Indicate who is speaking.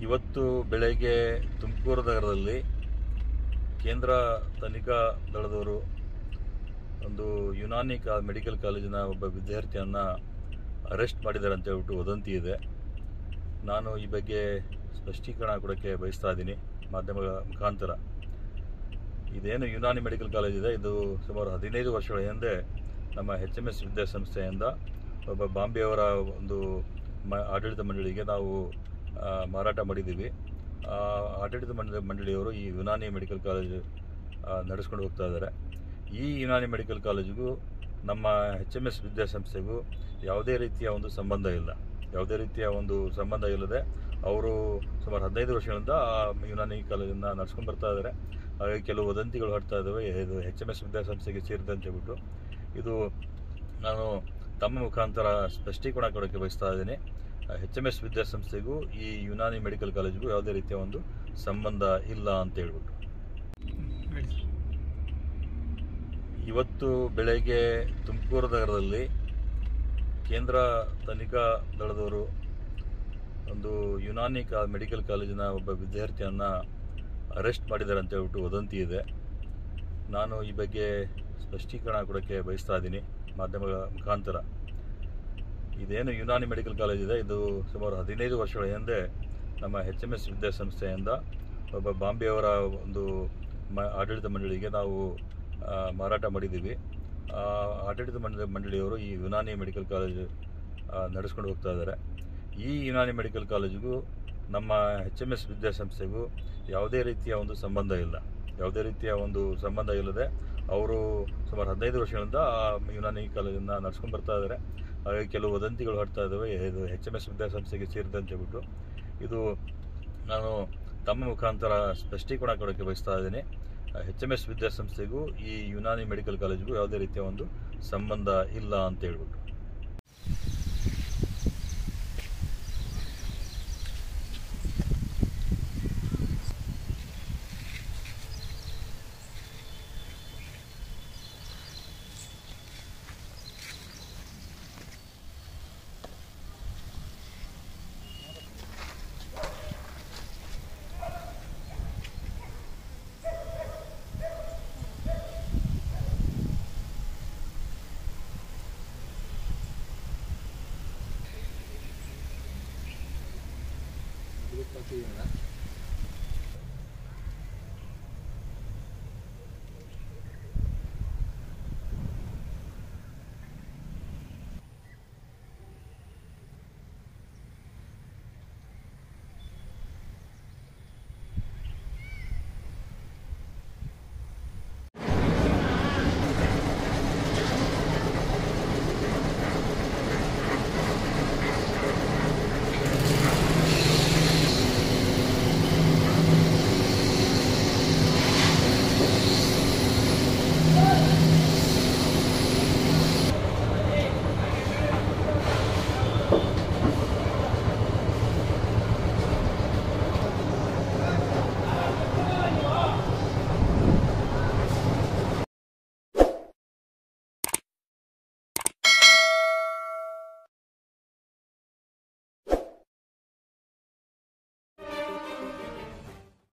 Speaker 1: ಇವತ್ತು ಬೆಳಗ್ಗೆ ತುಮಕೂರು ನಗರದಲ್ಲಿ ಕೇಂದ್ರ ತನಿಖಾ ದಳದವರು ಒಂದು ಯುನಾನಿ ಕಾ ಮೆಡಿಕಲ್ ಕಾಲೇಜಿನ ಒಬ್ಬ ವಿದ್ಯಾರ್ಥಿಯನ್ನು ಅರೆಸ್ಟ್ ಮಾಡಿದ್ದಾರೆ ಅಂತ ಹೇಳ್ಬಿಟ್ಟು ವದಂತಿ ಇದೆ ನಾನು ಈ ಬಗ್ಗೆ ಸ್ಪಷ್ಟೀಕರಣ ಕೊಡೋಕ್ಕೆ ಬಯಸ್ತಾ ಇದ್ದೀನಿ ಮಾಧ್ಯಮಗಳ ಮುಖಾಂತರ ಇದೇನು ಯುನಾನಿ ಮೆಡಿಕಲ್ ಕಾಲೇಜ್ ಇದೆ ಇದು ಸುಮಾರು ಹದಿನೈದು ವರ್ಷಗಳ ಹಿಂದೆ ನಮ್ಮ ಎಚ್ ಎಮ್ ಎಸ್ ವಿದ್ಯಾಸಂಸ್ಥೆಯಿಂದ ಒಬ್ಬ ಬಾಂಬೆಯವರ ಒಂದು ಮ ಆಡಳಿತ ಮಂಡಳಿಗೆ ನಾವು ಆ, ಮಾರಾಟ ಮಾಡಿದ್ದೀವಿ ಆ ಆಡಳಿತ ಮಂಡಳಿ ಮಂಡಳಿಯವರು ಈ ಯುನಾನಿ ಮೆಡಿಕಲ್ ಕಾಲೇಜು ಆ, ನಡೆಸ್ಕೊಂಡು ಹೋಗ್ತಾ ಇದ್ದಾರೆ ಈ ಯುನಾನಿ ಮೆಡಿಕಲ್ ಕಾಲೇಜಿಗೂ ನಮ್ಮ ಎಚ್ ಎಮ್ ಎಸ್ ವಿದ್ಯಾಸಂಸ್ಥೆಗೂ ಯಾವುದೇ ರೀತಿಯ ಒಂದು ಸಂಬಂಧ ಇಲ್ಲ ಯಾವುದೇ ರೀತಿಯ ಒಂದು ಸಂಬಂಧ ಇಲ್ಲದೆ ಅವರು ಸುಮಾರು ಹದಿನೈದು ವರ್ಷಗಳಿಂದ ಆ ಯುನಾನಿ ಕಾಲೇಜನ್ನು ನಡ್ಸ್ಕೊಂಡು ಬರ್ತಾ ಇದ್ದಾರೆ ಹಾಗಾಗಿ ಕೆಲವು ವದಂತಿಗಳು ಹರಡ್ತಾ ಇದ್ದಾವೆ ಇದು ಎಚ್ ಎಮ್ ಎಸ್ ವಿದ್ಯಾಸಂಸ್ಥೆಗೆ ಸೇರಿದೆ ಅಂತ ಹೇಳ್ಬಿಟ್ಟು ಇದು ನಾನು ತಮ್ಮ ಮುಖಾಂತರ ಸ್ಪಷ್ಟೀಕರಣ ಕೊಡೋಕ್ಕೆ ಬಯಸ್ತಾ ಇದ್ದೀನಿ ಎಚ್ ಎಮ್ ಎಸ್ ವಿದ್ಯಾಸಂಸ್ಥೆಗೂ ಈ ಯುನಾನಿ ಮೆಡಿಕಲ್ ಕಾಲೇಜಿಗೂ ಯಾವುದೇ ರೀತಿಯ ಒಂದು ಸಂಬಂಧ ಇಲ್ಲ ಅಂತ ಹೇಳ್ಬಿಟ್ಟು ಇವತ್ತು ಬೆಳಗ್ಗೆ ತುಮಕೂರು ನಗರದಲ್ಲಿ ಕೇಂದ್ರ ತನಿಖಾ ದಳದವರು ಒಂದು ಯುನಾನಿ ಕಾ ಮೆಡಿಕಲ್ ಕಾಲೇಜಿನ ಒಬ್ಬ ವಿದ್ಯಾರ್ಥಿಯನ್ನು ಅರೆಸ್ಟ್ ಮಾಡಿದ್ದಾರೆ ಅಂತ ಹೇಳ್ಬಿಟ್ಟು ವದಂತಿ ಇದೆ ನಾನು ಈ ಬಗ್ಗೆ ಸ್ಪಷ್ಟೀಕರಣ ಕೊಡೋಕ್ಕೆ ಬಯಸ್ತಾ ಇದ್ದೀನಿ ಮಾಧ್ಯಮಗಳ ಮುಖಾಂತರ ಇದೇನು ಯುನಾನಿ ಮೆಡಿಕಲ್ ಕಾಲೇಜ್ ಇದೆ ಇದು ಸುಮಾರು ಹದಿನೈದು ವರ್ಷಗಳ ಹಿಂದೆ ನಮ್ಮ ಎಚ್ ಎಮ್ ಎಸ್ ವಿದ್ಯಾಸಂಸ್ಥೆಯಿಂದ ಒಬ್ಬ ಬಾಂಬೆಯವರ ಒಂದು ಮ ಆಡಳಿತ ಮಂಡಳಿಗೆ ನಾವು ಆ, ಮಾರಾಟ ಮಾಡಿದ್ದೀವಿ ಆ ಆಡಳಿತ ಮಂಡಳಿ ಮಂಡಳಿಯವರು ಈ ಯುನಾನಿ ಮೆಡಿಕಲ್ ಕಾಲೇಜು ಆ, ನಡೆಸ್ಕೊಂಡು ಹೋಗ್ತಾ ಇದ್ದಾರೆ ಈ ಯುನಾನಿ ಮೆಡಿಕಲ್ ಕಾಲೇಜಿಗೂ ನಮ್ಮ ಎಚ್ ಎಮ್ ಎಸ್ ವಿದ್ಯಾಸಂಸ್ಥೆಗೂ ಯಾವುದೇ ರೀತಿಯ ಒಂದು ಸಂಬಂಧ ಇಲ್ಲ ಯಾವುದೇ ರೀತಿಯ ಒಂದು ಸಂಬಂಧ ಇಲ್ಲದೆ ಅವರು ಸುಮಾರು ಹದಿನೈದು ವರ್ಷಗಳಿಂದ ಆ ಯುನಾನಿ ಕಾಲೇಜನ್ನು ನಡ್ಸ್ಕೊಂಡು ಬರ್ತಾ ಇದ್ದಾರೆ ಹಾಗಾಗಿ ಕೆಲವು ವದಂತಿಗಳು ಹರಡ್ತಾ ಇದ್ದಾವೆ ಇದು ಎಚ್ ಎಮ್ ಎಸ್ ವಿದ್ಯಾಸಂಸ್ಥೆಗೆ ಸೇರಿದೆ ಅಂತ ಹೇಳ್ಬಿಟ್ಟು ಇದು ನಾನು ತಮ್ಮ ಮುಖಾಂತರ ಸ್ಪಷ್ಟೀಕರಣ ಕೊಡೋಕ್ಕೆ ಬಯಸ್ತಾ ಇದ್ದೀನಿ ಎಚ್ ಎಮ್ ಎಸ್ ವಿದ್ಯಾಸಂಸ್ಥೆಗೂ ಈ ಯುನಾನಿ ಮೆಡಿಕಲ್ ಕಾಲೇಜಿಗೂ ಯಾವುದೇ ರೀತಿಯ ಒಂದು ಸಂಬಂಧ ಇಲ್ಲ ಅಂತ ಹೇಳ್ಬಿಟ್ಟು
Speaker 2: ಗ್ರೂಪ್ ಹಾಕಿದ್ದೀರಾ